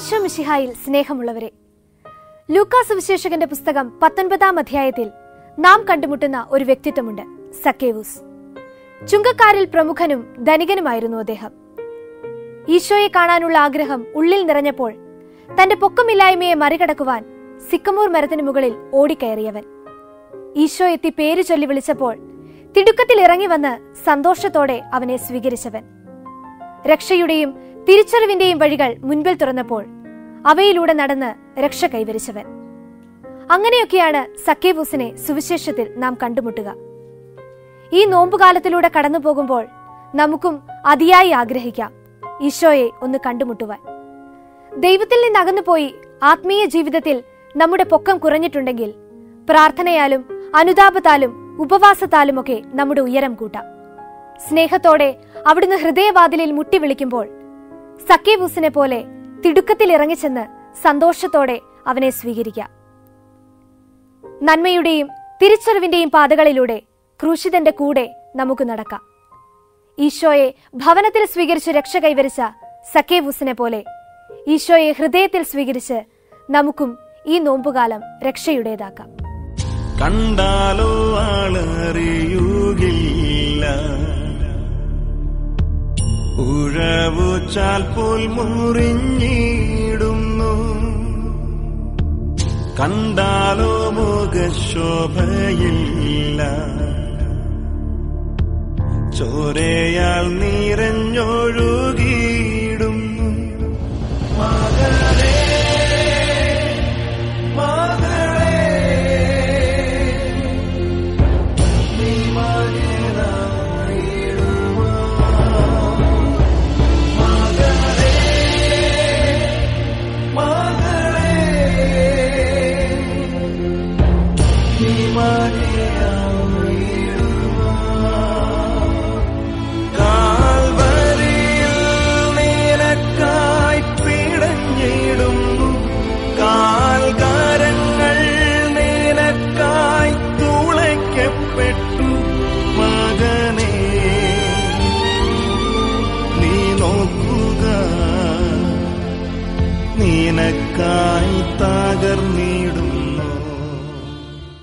ഈശോ മിശിഹായിൽ സ്നേഹമുള്ളവരെ ലൂക്കാ സുവിശേഷകന്റെ പുസ്തകം പത്തൊൻപതാം അധ്യായത്തിൽ നാം കണ്ടുമുട്ടുന്ന ഒരു വ്യക്തിത്വമുണ്ട് സക്കേവൂസ് ചുങ്കക്കാരിൽ പ്രമുഖനും ധനികനുമായിരുന്നു അദ്ദേഹം ഈശോയെ കാണാനുള്ള ആഗ്രഹം ഉള്ളിൽ നിറഞ്ഞപ്പോൾ തന്റെ പൊക്കമില്ലായ്മയെ മറികടക്കുവാൻ സിക്കമൂർ മരത്തിനു മുകളിൽ ഓടിക്കയറിയവൻ ഈശോ എത്തി പേര് ചൊല്ലി വിളിച്ചപ്പോൾ തിടുക്കത്തിൽ ഇറങ്ങി വന്ന് സന്തോഷത്തോടെ അവനെ സ്വീകരിച്ചവൻ രക്ഷയുടെയും തിരിച്ചറിവിന്റെയും വഴികൾ മുൻപിൽ തുറന്നപ്പോൾ അവയിലൂടെ നടന്ന് രക്ഷ കൈവരിച്ചവൻ അങ്ങനെയൊക്കെയാണ് സക്കേവൂസിനെ സുവിശേഷത്തിൽ നാം കണ്ടുമുട്ടുക ഈ നോമ്പുകാലത്തിലൂടെ കടന്നു പോകുമ്പോൾ നമുക്കും അതിയായി ആഗ്രഹിക്കാം ഈശോയെ ഒന്ന് കണ്ടുമുട്ടുവാൻ ദൈവത്തിൽ നിന്ന് അകന്നുപോയി ആത്മീയ ജീവിതത്തിൽ നമ്മുടെ പൊക്കം കുറഞ്ഞിട്ടുണ്ടെങ്കിൽ പ്രാർത്ഥനയാലും അനുതാപത്താലും ഉപവാസത്താലുമൊക്കെ നമ്മുടെ ഉയരം കൂട്ടാം സ്നേഹത്തോടെ അവിടുന്ന് ഹൃദയവാതിലിൽ മുട്ടി വിളിക്കുമ്പോൾ സക്കേവൂസിനെ പോലെ തിടുക്കത്തിൽ ഇറങ്ങിച്ചെന്ന് സന്തോഷത്തോടെ അവനെ സ്വീകരിക്കാം നന്മയുടെയും തിരിച്ചറിവിന്റെയും പാതകളിലൂടെ ക്രൂശിതന്റെ കൂടെ നമുക്ക് നടക്കാം ഈശോയെ ഭവനത്തിൽ സ്വീകരിച്ച് രക്ഷ കൈവരിച്ച സക്കേവൂസിനെ പോലെ ഈശോയെ ഹൃദയത്തിൽ സ്വീകരിച്ച് നമുക്കും ഈ നോമ്പുകാലം രക്ഷയുടേതാക്കാം കണ്ടാലോ ആളറിയുകില്ല ഉഴവുച്ചാൽ പോൽ മുറിഞ്ഞിടുന്നു കണ്ടാലോ മുഖശോഭയില്ല ചോരയാൽ നിറഞ്ഞൊഴുകി